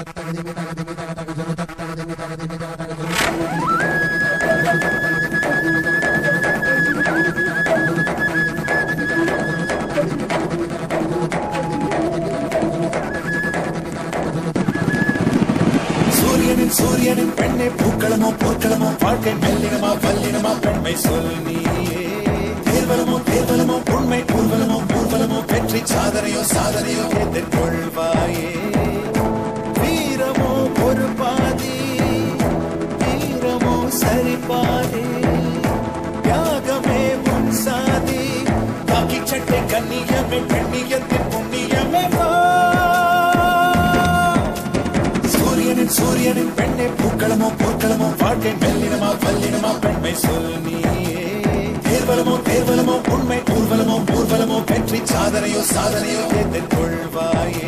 சூரியனின் சூரியனின் பெண்ணை பூக்களமோ போர்க்களமோ வாழ்க்கை மெல்லினமா வல்லினமா பெண்மை சொல் நீயே தேர்வலமோ தேர்வலமோ உண்மை ஊர்வலமோ ஊர்வலமோ வெற்றி சாதனையோ சாதனையோ எதிர்கொள்வாயே வீரமோ ஒரு பாதி வீரமோ சரி பாதி தியாகமே உன் சாதி காக்கி சட்டை கண்ணியமே பெண்ணியத்தின் புண்ணியமே வா சூரியனின் சூரியனின் பெண்ணை பூக்களமோ போர்க்களமோ வாழ்க்கை மெல்லினமா வல்லினமா பெண்மை சொல் நீயே தேர்வலமோ தேர்வலமோ உண்மை ஊர்வலமோ ஊர்வலமோ வெற்றி சாதனையோ சாதனையோ எதிர்கொள்வாயே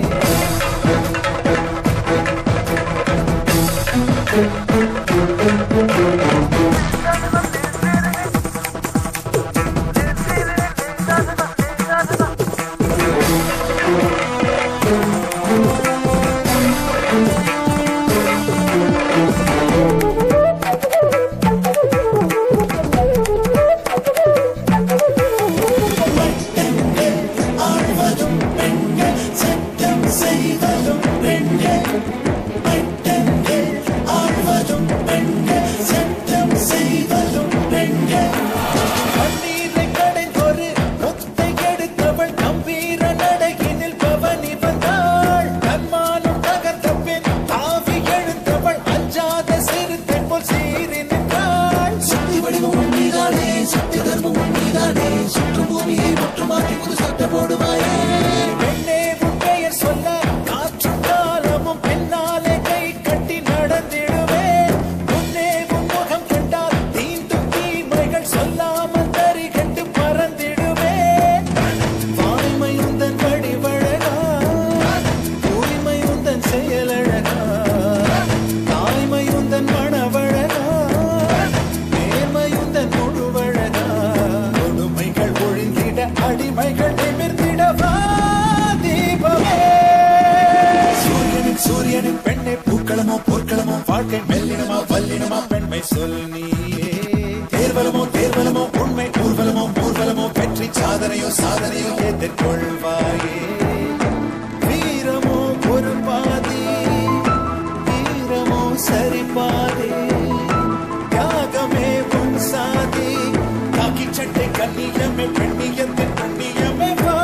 ஆழ்வதும் பெண்கள் சட்டம் செய்வதும் பெண்கள் பட்டங்கள் ஆழ்வதும் பெண்கள் சட்டம் செய்வதும் பெண்கள் கண்ணீரை கடைந்தொரு முத்தை எடுத்தவள் கம்பீர நடையினில் பவனி வந்தாள் தன்மானம் தகர்த்த பெண் தாவி எழுந்தவள் அஞ்சாத சிறுத்தை போல் சீறி நின்றாள் சக்தி வடிவம் நீதானே சக்தி தர்மம் நீதானே சுற்றும் பூமியை முற்றுமாக்கி புது சட்டம் போடுவாயே பெண்ணே உன் பெயர் சொல்ல காற்றும் காலமும் பெண்ணாலே கை கட்டி நடந்திடுவேன் முன்னே உன் முகம் கண்டால் தீண்டும் தீமைகள் சொல்லாமல் தறி கண்டு பறந்திடுவேன் வாய்மை உந்தன் வடிவழகா தூய்மை உந்தன் செயலழகா தாய்மை உந்தன் மணவழகா நேர்மை உந்தன் முழுவழகா கொடுமைகள் ஒழிந்திட அடிமைகள் நிமிர்ந்திட வா தீபமே சூரியனின் சூரியனின் பெண்ணை பூக்களமோ போர்க்களமோ வாழ்க்கை மெல்லினமா வல்லினமா பெண்மை சொல் நீயே தேர்வலமோ தேர்வலமோ உண்மை ஊர்வலமோ ஊர்வலமோ வெற்றி சாதனையோ சாதனையோ எதிர்கொள்வாயே வீரமோ ஒரு பாதி வீரமோ சரி பாதி தியாகமே உன் சாதி காக்கி சட்டை கண்ணியமே பெண்ணியத்தின் புண்ணியமே வா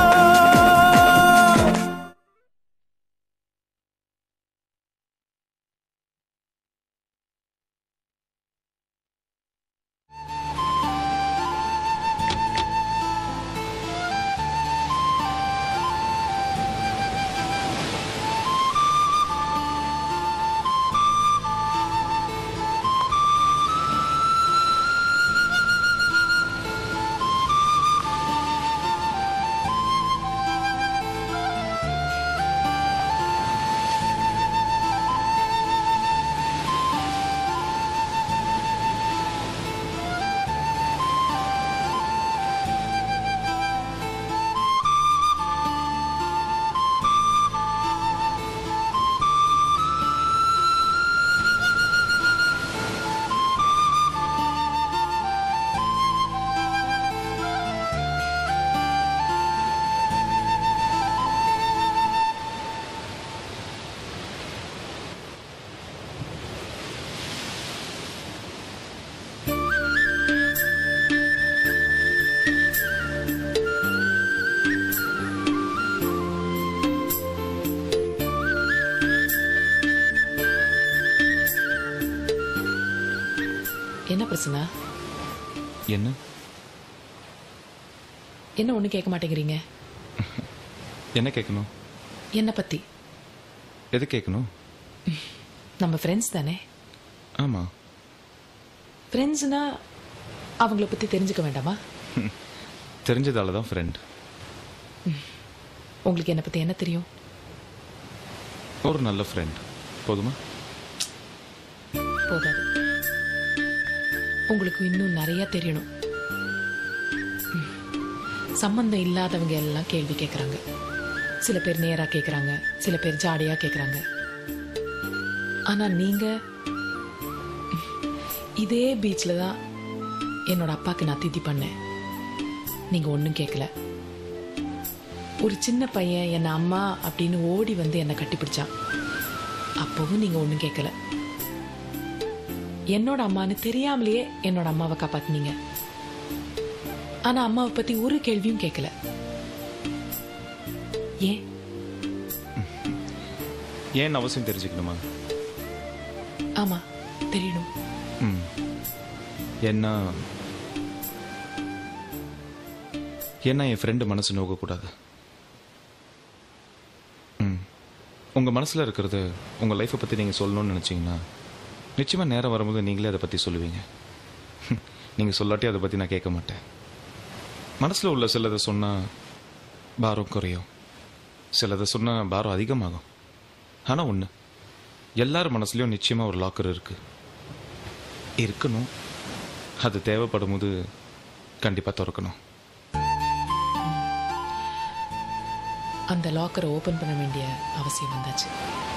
என்ன பிரச்சனை என்ன என்ன ஒண்ணு கேட்க மாட்டேங்கிறீங்க என்ன கேட்கணும் என்ன பத்தி எது கேட்கணும் நம்ம ஃப்ரெண்ட்ஸ் தானே ஆமா ஃப்ரெண்ட்ஸ்னா அவங்கள பத்தி தெரிஞ்சுக்க வேண்டாமா தெரிஞ்சதால தான் ஃப்ரெண்ட் உங்களுக்கு என்ன பத்தி என்ன தெரியும் ஒரு நல்ல ஃப்ரெண்ட் போதுமா போதாது உங்களுக்கு இன்னும் நிறைய தெரியணும் ம். சம்பந்தம் இல்லாதவங்க எல்லாம் கேள்வி கேட்கறாங்க சில பேர் நேரா கேட்கறாங்க சில பேர் ஜாடியா கேட்கறாங்க ஆனா நீங்க இதே பீச்ல தான் என்னோட அப்பாக்கு நான் திதி பண்ணேன் நீங்க ஒன்றும் கேட்கல ஒரு சின்ன பையன் என்னை அம்மா அப்படின்னு ஓடி வந்து என்னை கட்டிப்பிடிச்சான் அப்பவும் நீங்க ஒன்றும் கேட்கல என்னோட அம்மான்னு தெரியாமலேயே என்னோட அம்மாவை காப்பாத்துனீங்க ஆனா அம்மாவை பத்தி ஒரு கேள்வியும் கேட்கல ஏன் ஏன் அவசியம் தெரிஞ்சுக்கணுமா ஆமா தெரியணும் ம் ஏன்னா ஏன்னா என் ஃப்ரெண்டு மனசு நோகக்கூடாது ம் உங்கள் மனசில் இருக்கிறது உங்கள் லைஃப்பை பற்றி நீங்கள் சொல்லணும்னு நினச்சிங்கன்னா நிச்சயமாக நேரம் வரும்போது நீங்களே அதை பற்றி சொல்லுவீங்க நீங்கள் சொல்லாட்டி அதை பற்றி நான் கேட்க மாட்டேன் மனசில் உள்ள சிலதை சொன்னால் பாரம் குறையும் சிலதை சொன்னால் பாரம் அதிகமாகும் ஆனால் ஒன்று எல்லார் மனசுலையும் நிச்சயமாக ஒரு லாக்கர் இருக்குது இருக்கணும் அது தேவைப்படும் போது கண்டிப்பாக திறக்கணும் அந்த லாக்கரை ஓபன் பண்ண வேண்டிய அவசியம் வந்தாச்சு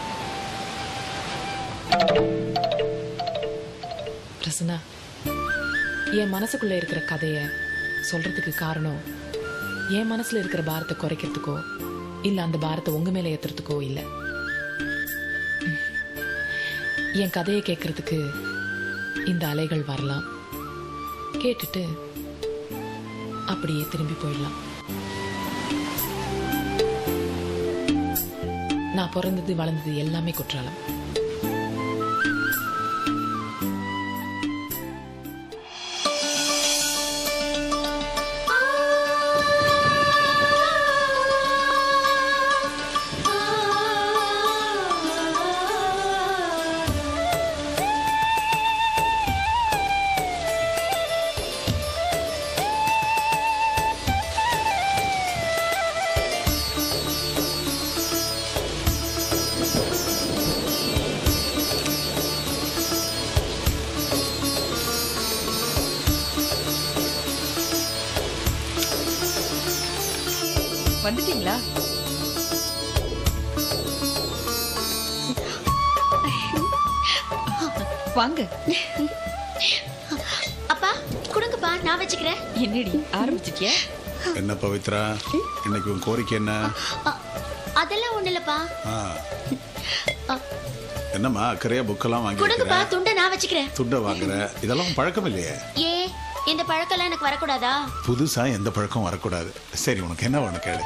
பிரசன்னா என் மனசுக்குள்ள இருக்கிற கதைய சொல்றதுக்கு காரணம் என் மனசுல இருக்கிற பாரத்தை குறைக்கிறதுக்கோ இல்ல அந்த பாரத்தை உங்க மேல ஏத்துறதுக்கோ இல்ல ம். என் கதையை கேட்கறதுக்கு இந்த அலைகள் வரலாம் கேட்டுட்டு அப்படியே திரும்பி போயிடலாம் நான் பிறந்தது வளர்ந்தது எல்லாமே குற்றாலம் வந்துட்டீங்களா வாங்க அப்பா கொடுங்கப்பா நான் வச்சுக்கிறேன் என்னடி ஆரம்பிச்சிட்டியா என்ன பவித்ரா இன்னைக்கு உன் கோரிக்கை என்ன அ, அதெல்லாம் ஒண்ணு இல்லப்பா ஆ. என்னம்மா அக்கறையா புக்கெல்லாம் வாங்கி கொடுங்கப்பா வைக்கிற துண்டை நான் வச்சுக்கிறேன் துண்டை வாங்குற இதெல்லாம் பழக்கம் இல்லையே ஏ இந்த பழக்கம்லாம் எனக்கு வரக்கூடாதா புதுசா எந்த பழக்கம் வரக்கூடாது சரி உனக்கு என்ன வேணும் கேளு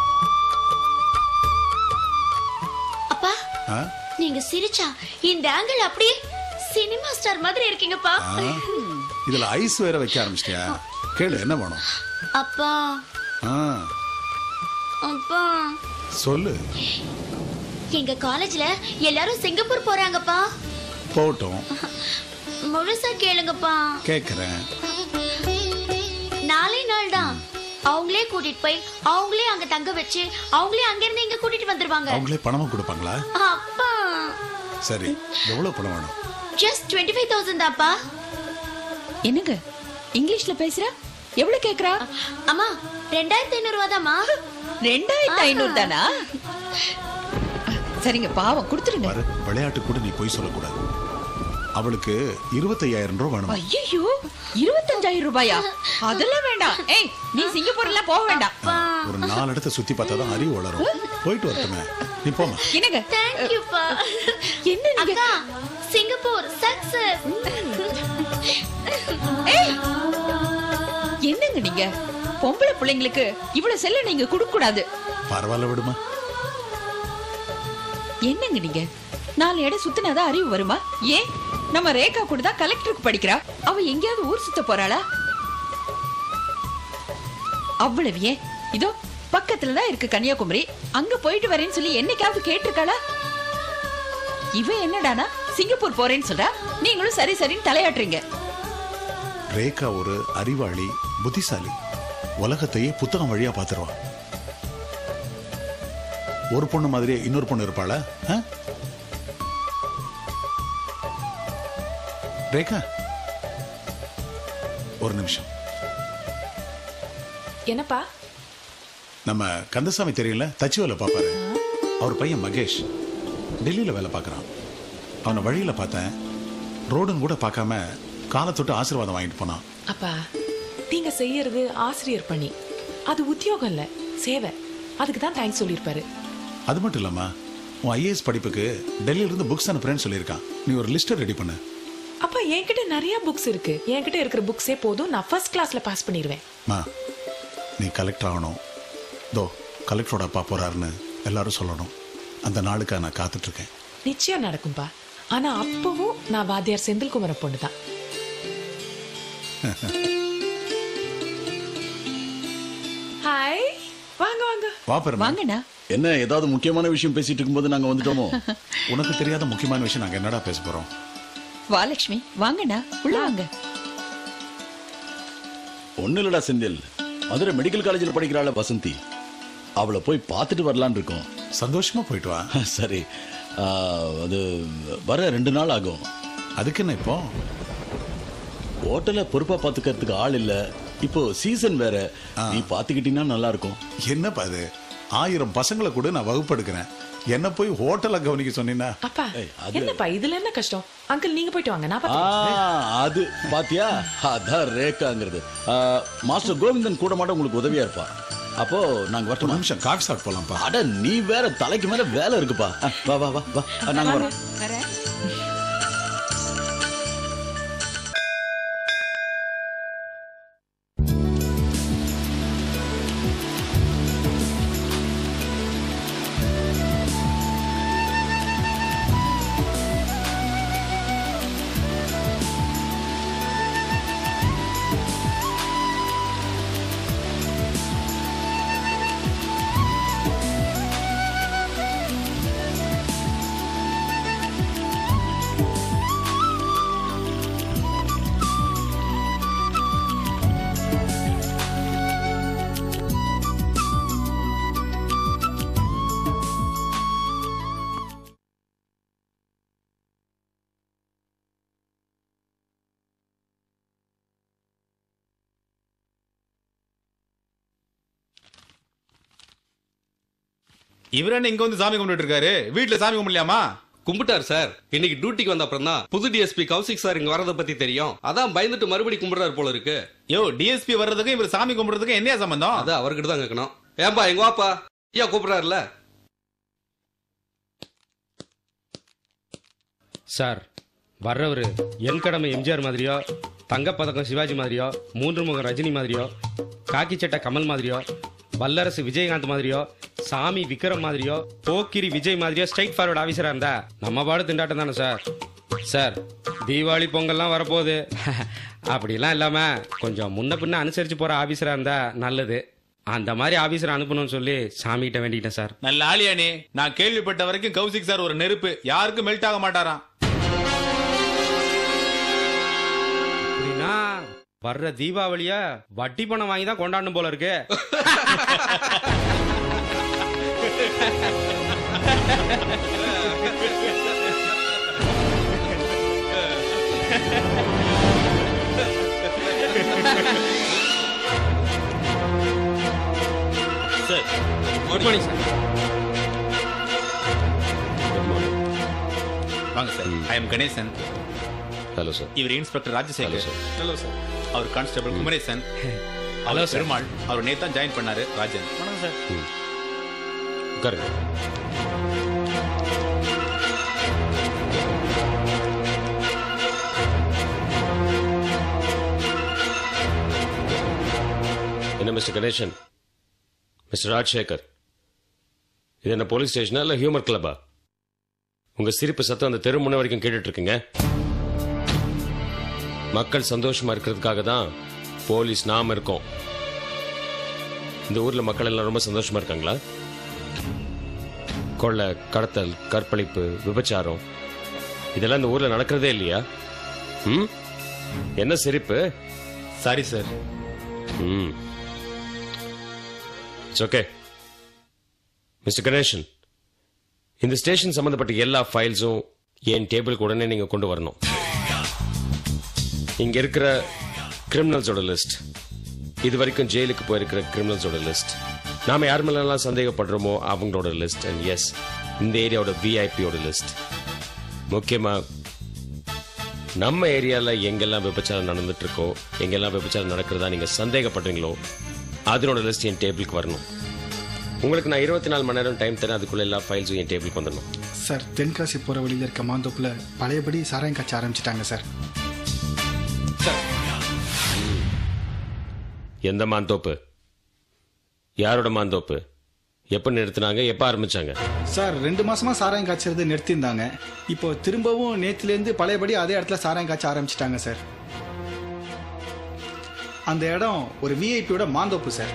அப்பா ஆ? நீங்க சிரிச்சா இந்த ஆங்கிள் அப்படியே சினிமா ஸ்டார் மாதிரி இருக்கீங்கப்பா ஆ? இதுல ஐஸ் வேற வைக்க ஆரம்பிச்சிட்டியா கேளு என்ன வேணும் அப்பா ஆ, அப்பா சொல்லு எங்க காலேஜ்ல எல்லாரும் சிங்கப்பூர் போறாங்கப்பா போகட்டும் முழுசா கேளுங்கப்பா கேக்குறேன் நாளை நாள் தான் அவங்களே கூட்டிட்டு போய் அவங்களே அங்க தங்க வச்சு அவங்களே அங்க இருந்து இங்க கூட்டிட்டு வந்துருவாங்க அவங்களே பணமும் கொடுப்பாங்களா அப்பா சரி எவ்வளவு பணம் வேணும் ஜஸ்ட் டுவெண்ட்டி ஃபைவ் தௌசண்ட் தான்ப்பா என்னங்க இங்கிலீஷ்ல பேசுறா எவ்வளவு கேக்குறா அம்மா ரெண்டாயிரத்தி ஐநூறு ரூபா தாம்மா ரெண்டாயிரத்தி ஐநூறு தானா சரிங்க பாவம் கொடுத்துருங்க பாரு விளையாட்டு கூட நீ போய் சொல்லக்கூடாது அவளுக்கு இருபத்தையாயிரம் ரூபாய் வேணும் ஐயோ இருபத்தஞ்சாயிரம் ரூபாயா அதெல்லாம் வேண்டாம் ஏய் நீ சிங்கப்பூர் எல்லாம் போக வேண்டாம் ஒரு நாலு இடத்த சுத்தி பார்த்தா தான் அறிவு வளரும் போயிட்டு வரட்டுமே நீ போமா என்னங்க தேங்க்யூப்பா என்ன நீங்க அக்கா சிங்கப்பூர் சக்சஸ் ஏய் என்னங்க நீங்க பொம்பளை பிள்ளைங்களுக்கு இவ்வளவு செல்ல நீங்க கொடுக்க கூடாது பரவாயில்ல விடுமா என்னங்க நீங்க நாலு இடம் சுத்தினாதான் அறிவு வருமா ஏன் நம்ம ரேகா கூட தான் கலெக்டருக்கு படிக்கிறா அவ எங்கேயாவது ஊர் சுத்த போறாளா அவ்வளவு ஏன் இதோ பக்கத்துல தான் இருக்கு கன்னியாகுமரி அங்க போயிட்டு வரேன்னு சொல்லி என்னைக்காவது கேட்டிருக்காளா இவ என்னடானா சிங்கப்பூர் போறேன்னு சொல்றா நீங்களும் சரி சரின்னு தலையாட்டுறீங்க ரேகா ஒரு அறிவாளி புத்திசாலி உலகத்தையே புத்தகம் வழியா பாத்துருவா ஒரு பொண்ணு மாதிரியே இன்னொரு பொண்ணு இருப்பாளா ஆ? ரேகா ஒரு நிமிஷம் என்னப்பா நம்ம கந்தசாமி தெரியல தச்சு வேலை பாப்பாரு அவர் பையன் மகேஷ் டெல்லியில வேலை பார்க்கறான் அவனை வழியில பார்த்தேன் ரோடுன்னு கூட பார்க்காம காலை தொட்டு ஆசீர்வாதம் வாங்கிட்டு போனான் அப்பா நீங்க செய்யறது ஆசிரியர் பணி அது உத்தியோகம் இல்ல சேவை அதுக்கு தான் தேங்க்ஸ் சொல்லியிருப்பாரு அது மட்டும் இல்லாம உன் ஐஏஎஸ் படிப்புக்கு டெல்லியில இருந்து புக்ஸ் அனுப்புறேன்னு சொல்லியிருக்கான் நீ ஒரு லிஸ்ட்டை ரெடி பண்ணு அப்பா என்கிட்ட நிறைய புக்ஸ் இருக்கு என்கிட்ட இருக்கிற புக்ஸே போதும் நான் ஃபர்ஸ்ட் கிளாஸ்ல பாஸ் பண்ணிடுவேன் மா நீ கலெக்டர் ஆகணும் தோ கலெக்டரோட அப்பா போறாருன்னு எல்லாரும் சொல்லணும் அந்த நாளுக்காக நான் காத்துட்டு இருக்கேன் நிச்சயம் நடக்கும்பா ஆனா அப்பவும் நான் வாத்தியார் செந்தில்குமரன் பொண்ணு தான் ஹாய் வாங்க வாங்க வா பெருமா வாங்கண்ணா என்ன ஏதாவது முக்கியமான விஷயம் பேசிட்டு இருக்கும்போது நாங்க வந்துட்டோமோ உனக்கு தெரியாத முக்கியமான விஷயம் நாங்க என்னடா பேச போறோம் வா லட்சுமி வாங்கண்ணா உள்ள வாங்க ஒண்ணு இல்லடா செந்தில் மதுரை மெடிக்கல் காலேஜில் படிக்கிறாள வசந்தி அவளை போய் பார்த்துட்டு வரலான்னு இருக்கோம் சந்தோஷமா போயிட்டு வா சரி ஆ, அது வர ரெண்டு நாள் ஆகும் அதுக்கு என்ன இப்போ ஹோட்டலை பொறுப்பா பாத்துக்கிறதுக்கு ஆள் இல்ல இப்போ சீசன் வேற நீ பாத்துக்கிட்டீங்கன்னா நல்லா இருக்கும் என்னப்பா அது ஆயிரம் பசங்களை கூட நான் வகுப்பெடுக்கிறேன் என்ன போய் ஹோட்டலை கவனிக்க சொன்னீங்கன்னா அப்பா ஏய், அது- என்னப்பா இதுல என்ன கஷ்டம் அங்கிள் நீங்க போயிட்டு வாங்க நான் ஆ, பாத்துக்கிறேன். அது பாத்தியா அதான் ரேக்காங்கிறது ஆ, மாஸ்டர் கோவிந்தன் கூட மாட்ட உங்களுக்கு உதவியா இருப்பா அப்போ நாங்க ஒரு வரட்டுமா நிமிஷம் காஃபி சாப்பிட்டு போலாம்ப்பா அட நீ வேற தலைக்கு மேல வேலை இருக்குப்பா ஆ, வா வா வா வா ஆ, நாங்க வாங்க. வரோம் வரேன் இவர் என்ன இங்க வந்து சாமி கும்பிட்டு இருக்காரு வீட்டுல சாமி கும்பிடலாமா கும்பிட்டார் சார் இன்னைக்கு டியூட்டிக்கு வந்த அப்புறம் தான் புது டிஎஸ்பி கௌசிக் சார் இங்க வரத பத்தி தெரியும் அதான் பயந்துட்டு மறுபடி கும்பிடுறாரு போல இருக்கு யோ டிஎஸ்பி வர்றதுக்கும் இவர் சாமி கும்பிடுறதுக்கும் என்ன சம்பந்தம் அது அவர்கிட்ட தான் கேட்கணும் ஏன்பா எங்க வாப்பா ஐயா கூப்பிடுறாருல சார் வர்றவர் என் கடமை எம்ஜிஆர் மாதிரியோ தங்கப்பதக்கம் சிவாஜி மாதிரியோ மூன்று முகம் ரஜினி மாதிரியோ காக்கி சட்டை கமல் மாதிரியோ வல்லரசு விஜயகாந்த் மாதிரியோ சாமி விக்ரம் மாதிரியோ போக்கிரி விஜய் மாதிரியோ ஸ்ட்ரைட் ஃபார்வர்ட் ஆஃபீஸரா இருந்தா நம்ம பாடு திண்டாட்டம் தானே சார் சார் தீபாவளி பொங்கல்லாம் வரப்போகுது அப்படிலாம் இல்லாம கொஞ்சம் முன்ன பின்ன அனுசரிச்சு போற ஆபீசரா இருந்தா நல்லது அந்த மாதிரி ஆபீசர் அனுப்பணும்னு சொல்லி சாமி கிட்ட வேண்டிக்கிட்டேன் சார் நல்ல ஆளியானே நான் கேள்விப்பட்ட வரைக்கும் கௌசிக் சார் ஒரு நெருப்பு யாருக்கும் மெல்ட் ஆக மாட்டாராம் அப்படின்னா வர்ற தீபாவளிய வட்டி பணம் வாங்கி தான் கொண்டாடணும் போல இருக்கு சார் குட் மார்னிங் சார் வாங்க sir I am Ganesan hello sir இவர் இன்ஸ்பெக்டர் ராஜசேகர் ஹலோ சார் அவர் constable Kumaresan Hello, hello sir. Perumal அவர் நேத்தான் ஜாயின் பண்ணாரு ராஜன் வணக்கம் சார் உட்காருங்க என்ன மிஸ்டர் கணேசன் மிஸ்டர் ராஜசேகர் இது என்ன போலீஸ் ஸ்டேஷனா இல்ல ஹியூமர் கிளப்பா உங்க சிரிப்பு சத்தம் அந்த தெரு முனை வரைக்கும் கேட்டுட்டு இருக்குங்க மக்கள் சந்தோஷமா இருக்கிறதுக்காக தான் போலீஸ் நாம இருக்கோம் இந்த ஊர்ல மக்கள் எல்லாம் ரொம்ப சந்தோஷமா இருக்காங்களா கொள்ளை கடத்தல் கற்பழிப்பு விபச்சாரம் இதெல்லாம் இந்த ஊர்ல நடக்கிறதே இல்லையா ம் என்ன சிரிப்பு சாரி சார் ம் இட்ஸ் ஓகே மிஸ்டர் கணேசன் இந்த ஸ்டேஷன் சம்பந்தப்பட்ட எல்லா ஃபைல்ஸும் என் டேபிளுக்கு உடனே நீங்க கொண்டு வரணும் இங்க இருக்கிற கிரிமினல்ஸோட லிஸ்ட் இது வரைக்கும் ஜெயிலுக்கு போயிருக்கிற கிரிமினல்ஸோட லிஸ்ட் நாம யார் மேலாம் சந்தேகப்படுறோமோ அவங்களோட லிஸ்ட் அண்ட் எஸ் இந்த ஏரியாவோட விஐபியோட லிஸ்ட் முக்கியமா நம்ம ஏரியால எங்கெல்லாம் விபச்சாரம் நடந்துட்டு இருக்கோ எங்கெல்லாம் விபச்சாரம் நடக்கிறதா நீங்க சந்தேகப்படுறீங்களோ அதனோட லிஸ்ட் என் டேபிளுக்கு வரணும் உங்களுக்கு நான் இருபத்தி நாலு மணி நேரம் டைம் தரேன் அதுக்குள்ள எல்லா ஃபைல்ஸும் என் டேபிளுக்கு வந்துடணும் சார் தென்காசி போகிற வழியில் இருக்க மாந்தோப்பில் பழையபடி சாராயம் காய்ச்ச ஆரம்பிச்சிட்டாங்க சார் எந்த மாந்தோப்பு யாரோட மாந்தோப்பு எப்போ நிறுத்தினாங்க எப்போ ஆரம்பிச்சாங்க சார் ரெண்டு மாசமா சாராயம் காய்ச்சறது நிறுத்தியிருந்தாங்க இப்போ திரும்பவும் நேத்துலேருந்து பழையபடி அதே இடத்துல சாராயம் காய்ச்ச ஆரம்பிச்சிட்டாங்க சார் அந்த இடம் ஒரு விஐபியோட மாந்தோப்பு சார்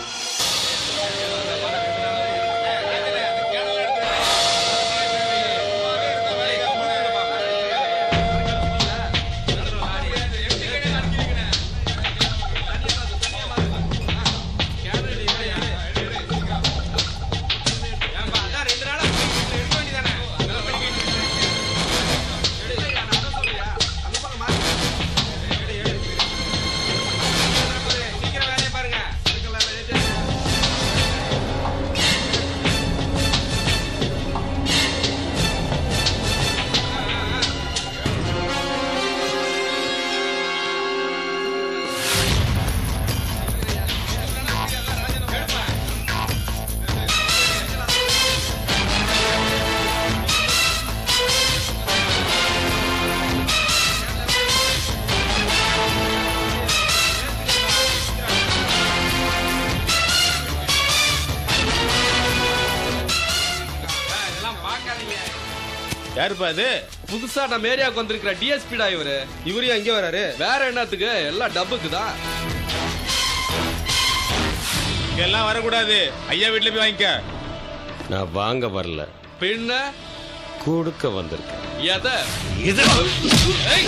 யாருப்பா அது புதுசா நம்ம ஏரியாவுக்கு வந்திருக்கிற டிஎஸ்பிடா இவரு இவரையும் எங்கே வராரு வேற என்னத்துக்கு எல்லாம் டப்புக்கு தான் இங்கெல்லாம் வரக்கூடாது ஐயா வீட்டுல போய் வாங்கிக்க நான் வாங்க வரல பின்ன கொடுக்க வந்திருக்கேன் எதை இது ஏய்!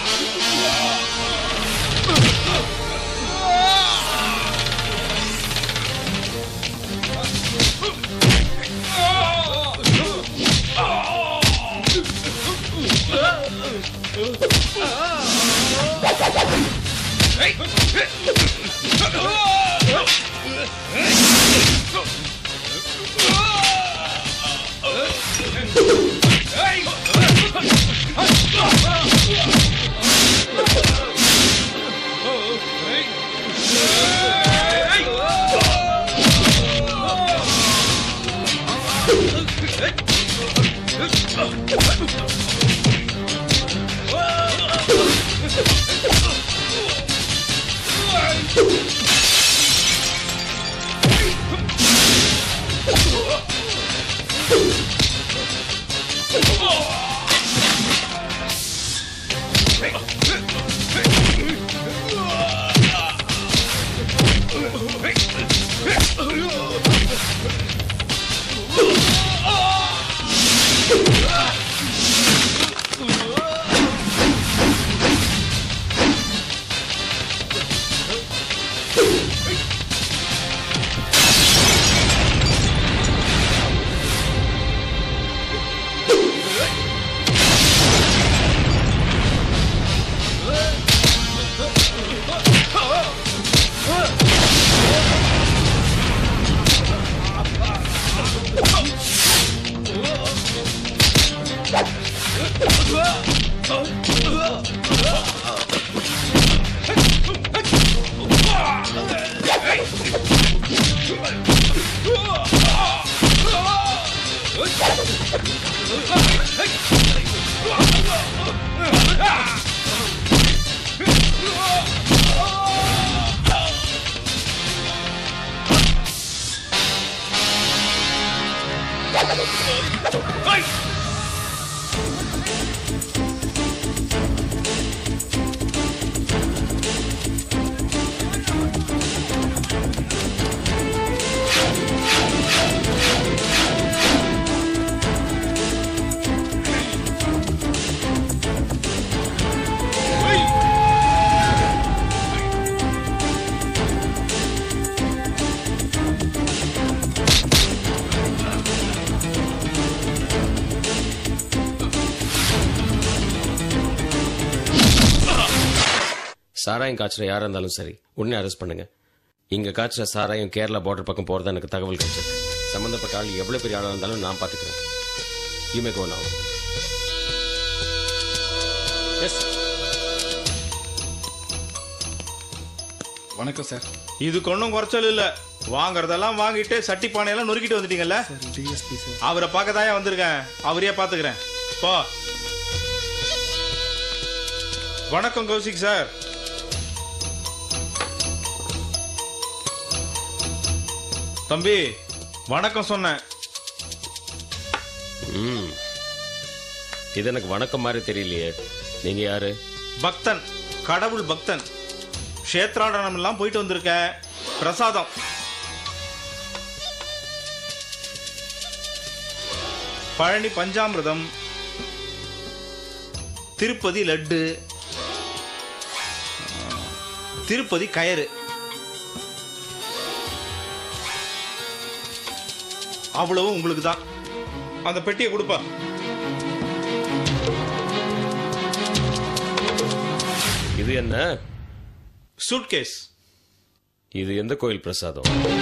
சாராயம் காய்ச்சற யாரா இருந்தாலும் சரி உடனே அரெஸ்ட் பண்ணுங்க இங்க காய்ச்சற சாராயம் கேரளா பார்டர் பக்கம் போறதா எனக்கு தகவல் கிடைச்சிருக்கு சம்பந்தப்பட்ட ஆள் எவ்வளவு பெரிய ஆளா இருந்தாலும் நான் பாத்துக்கிறேன் you may go now yes வணக்கம் சார் இதுக்கு ஒன்றும் குறைச்சல் இல்ல வாங்குறதெல்லாம் வாங்கிட்டு சட்டி பானையெல்லாம் நொறுக்கிட்டு வந்துட்டீங்கல்ல டிஎஸ்பி சார் அவரை பார்க்க தான் வந்திருக்கேன் அவரையே பார்த்துக்கிறேன் போ வணக்கம் கௌசிக் சார் தம்பி வணக்கம் சொன்னேன் ம் இது எனக்கு வணக்கம் மாதிரி தெரியலையே நீங்க யாரு பக்தன் கடவுள் பக்தன் க்ஷேத்ராடனம் எல்லாம் போயிட்டு வந்திருக்கேன் பிரசாதம் பழனி பஞ்சாமிர்தம் திருப்பதி லட்டு திருப்பதி கயறு அவ்வளவும் உங்களுக்கு தான் அந்த பெட்டியை கொடுப்பா இது என்ன சூட்கேஸ் இது எந்த கோயில் பிரசாதம்